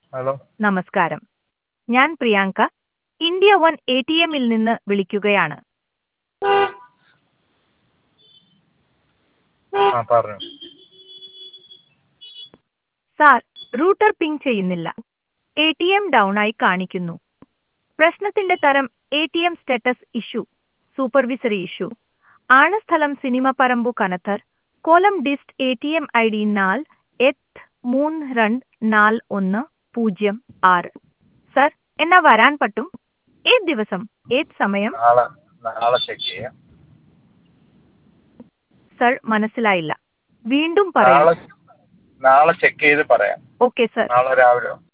hello നമസ്കാരം ഞാൻ Priyanka India one A T എമ്മിൽ നിന്ന് വിളിക്കുകയാണ് ആ പറഞ്ഞു സാർ റൂട്ടർ പിങ് ചെയ്യുന്നില്ല എ ടി എം ഡൗൺ ആയി കാണിക്കുന്നു പ്രശ്നത്തിന്റെ തരം A T M status issue supervisory issue ആണ് സ്ഥലം സിനിമ പറമ്പു കനത്തർ കോലം dist A T M I D നാൽ എത്ത് മൂന്ന് രണ്ട് നാല് ഒന്ന് പൂജ്യം ആറ് സർ എന്നാ വരാൻ പറ്റും ഏത് ദിവസം ഏത് സമയം നാളെ നാളെ ചെക്ക് ചെയ്യാം സർ മനസ്സിലായില്ല വീണ്ടും പറയൂ നാളെ നാളെ ചെക്ക് ചെയ്ത് പറയാം ഓക്കെ സർ നാളെ രാവിലെ